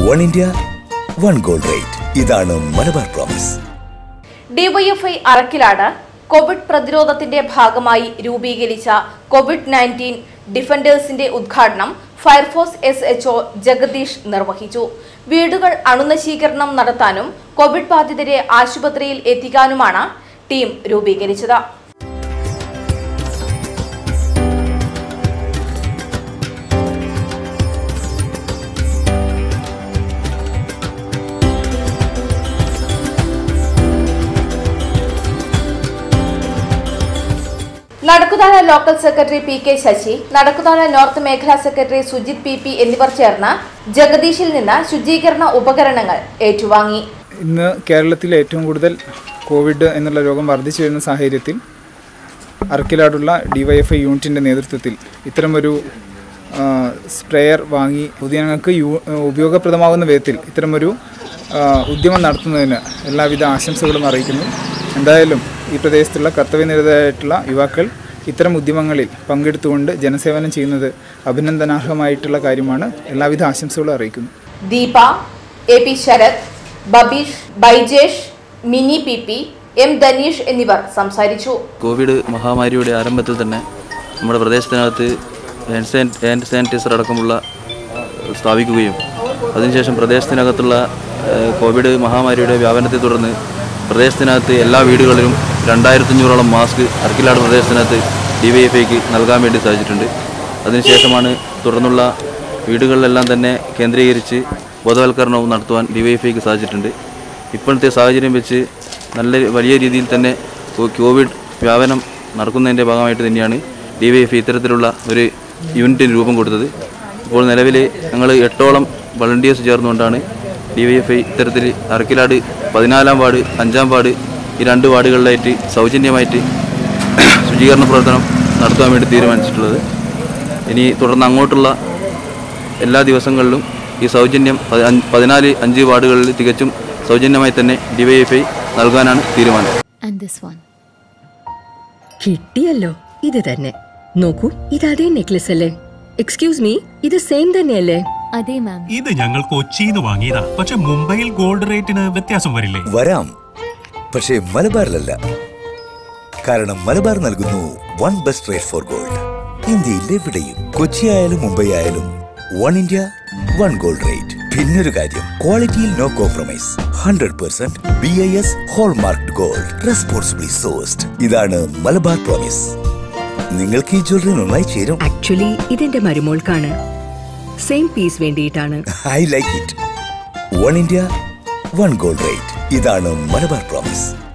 One India one gold rate ഇതാണ് Malabar promise DYFI അറക്കിലാണ് Covid പ്രതിരോധത്തിന്റെ ഭാഗമായി രൂപീകരിച്ച കോവിഡ് നയൻറ്റീൻ ഡിഫൻഡേഴ്സിന്റെ ഉദ്ഘാടനം ഫയർഫോഴ്സ് എസ് എച്ച്ഒ ജഗദീഷ് നിർവഹിച്ചു വീടുകൾ അണുനശീകരണം നടത്താനും കോവിഡ് ബാധിതരെ ആശുപത്രിയിൽ എത്തിക്കാനുമാണ് ടീം രൂപീകരിച്ചത് നടക്കുതാന local secretary P K Sasi നടക്കുതാന നോർത്ത് മേഖലാ സെക്രട്ടറി സുജിത് പി പി എന്നിവർ ചേർന്ന് ജഗദീഷിൽ നിന്ന് ശുചീകരണ ഉപകരണങ്ങൾ ഏറ്റുവാങ്ങി ഇന്ന് കേരളത്തിൽ ഏറ്റവും കൂടുതൽ കോവിഡ് എന്നുള്ള രോഗം വർദ്ധിച്ചു വരുന്ന സാഹചര്യത്തിൽ അർക്കിലാടുള്ള ഡിവൈഎഫ്ഐ യൂണിറ്റിൻ്റെ നേതൃത്വത്തിൽ ഇത്തരമൊരു ആ, സ്പ്രെയർ വാങ്ങി പൊതുജനങ്ങൾക്ക് യൂ ഉപയോഗപ്രദമാകുന്ന വിധത്തിൽ ഇത്തരമൊരു ആ, ഉദ്യമം നടത്തുന്നതിന് എല്ലാവിധ ആശംസകളും അറിയിക്കുന്നു എന്തായാലും ഈ പ്രദേശത്തുള്ള കർത്തവ്യനിരതരായിട്ടുള്ള യുവാക്കൾ ഇത്തരം ഉദ്യമങ്ങളിൽ പങ്കെടുത്തുകൊണ്ട് ജനസേവനം ചെയ്യുന്നത് അഭിനന്ദനാർഹമായിട്ടുള്ള കാര്യമാണ് എല്ലാവിധ ആശംസകളും അറിയിക്കുന്നു Deepa A P Sarath Babeesh Baijesh Mini P P M Dhaneesh എന്നിവർ സംസാരിച്ചു കോവിഡ് മഹാമാരിയുടെ ആരംഭത്തിൽ തന്നെ നമ്മുടെ പ്രദേശത്തിനകത്ത് ഹാൻഡ് സാനി ഹാൻഡ് സാനിറ്റൈസർ അടക്കമുള്ള ഏഹ്, സ്ഥാപിക്കുകയും അതിനുശേഷം പ്രദേശത്തിനകത്തുള്ള ഏഹ്, കോവിഡ് മഹാമാരിയുടെ വ്യാപനത്തെ തുടർന്ന് പ്രദേശത്തിനകത്ത് എല്ലാ വീടുകളിലും രണ്ടായിരത്തഞ്ഞൂറോളം മാസ്ക് അർക്കിലാട് പ്രദേശത്തിനകത്ത് ഡി വൈ എഫ് ഐക്ക് നൽകാൻ വേണ്ടി സാധിച്ചിട്ടുണ്ട് അതിനുശേഷമാണ് തുടർന്നുള്ള വീടുകളിലെല്ലാം തന്നെ കേന്ദ്രീകരിച്ച് ബോധവൽക്കരണവും നടത്തുവാൻ ഡി വൈ എഫ് ഐക്ക് സാധിച്ചിട്ടുണ്ട് ഇപ്പോഴത്തെ സാഹചര്യം വെച്ച് നല്ല വലിയ രീതിയിൽ തന്നെ കോ- കോവിഡ് വ്യാപനം നടക്കുന്നതിൻ്റെ ഭാഗമായിട്ട് തന്നെയാണ് ഡി വൈ എഫ് ഇത്തരത്തിലുള്ള ഒരു യൂണിറ്റിന് രൂപം കൊടുത്തത് ഇപ്പോൾ നിലവിൽ ഞങ്ങൾ എട്ടോളം വളണ്ടിയേഴ്സ് ചേർന്നുകൊണ്ടാണ് ഡി വൈ എഫ് ഐ ഇത്തരത്തിൽ അറക്കിലാട് പതിനാലാം വാർഡ് അഞ്ചാം വാർഡ് ഈ രണ്ട് വാർഡുകളിലായിട്ട് സൗജന്യമായിട്ട് ശുചീകരണ പ്രവർത്തനം നടത്താൻ വേണ്ടി തീരുമാനിച്ചിട്ടുള്ളത് ഇനി തുടർന്ന് അങ്ങോട്ടുള്ള എല്ലാ ദിവസങ്ങളിലും ഈ സൗജന്യം പതി- അഞ്ച്- പതിനാല് അഞ്ച് വാർഡുകളിൽ തികച്ചും സൗജന്യമായി തന്നെ ഡിവൈഎഫ്ഐ നൽകാനാണ് തീരുമാനം and this one. കിട്ടിയല്ലോ ഇത് തന്നെ നോക്കൂ ഇത് അതേ നെക്ലസ് അല്ലേ എക്സ്ക്യൂസ് മീ ഇത് സെയിം തന്നെയല്ലേ അതെ മാം ഇത് ഞങ്ങൾ കൊച്ചിന്ന് വാങ്ങിയതാ പക്ഷെ മുംബൈയിൽ ഗോൾഡ് റേറ്റിന് വ്യത്യാസം വരില്ലേ വരാം പക്ഷേ മലബാറിലല്ല കാരണം മലബാർ നൽകുന്നു one best rate for gold ഇന്ത്യയിൽ എവിടെയും കൊച്ചി ആയാലും മുംബൈ ആയാലും one India one gold rate പിന്നൊരു കാര്യം ക്വാളിറ്റിയിൽ no compromise hundred percent B I S hallmark gold responsibly sourced ഇതാണ് മലബാർ പ്രോമിസ് നിങ്ങൾക്ക് ഈ ജ്വല്ലറി നന്നായി ചേരും ആക്ച്വലി ഇതെന്റെ മരുമോൾക്കാണ് സെയിം പീസ് വേണ്ടിയിട്ടാണ് I like it one India one gold rate ഇതാണ് മലബാർ പ്രോമിസ്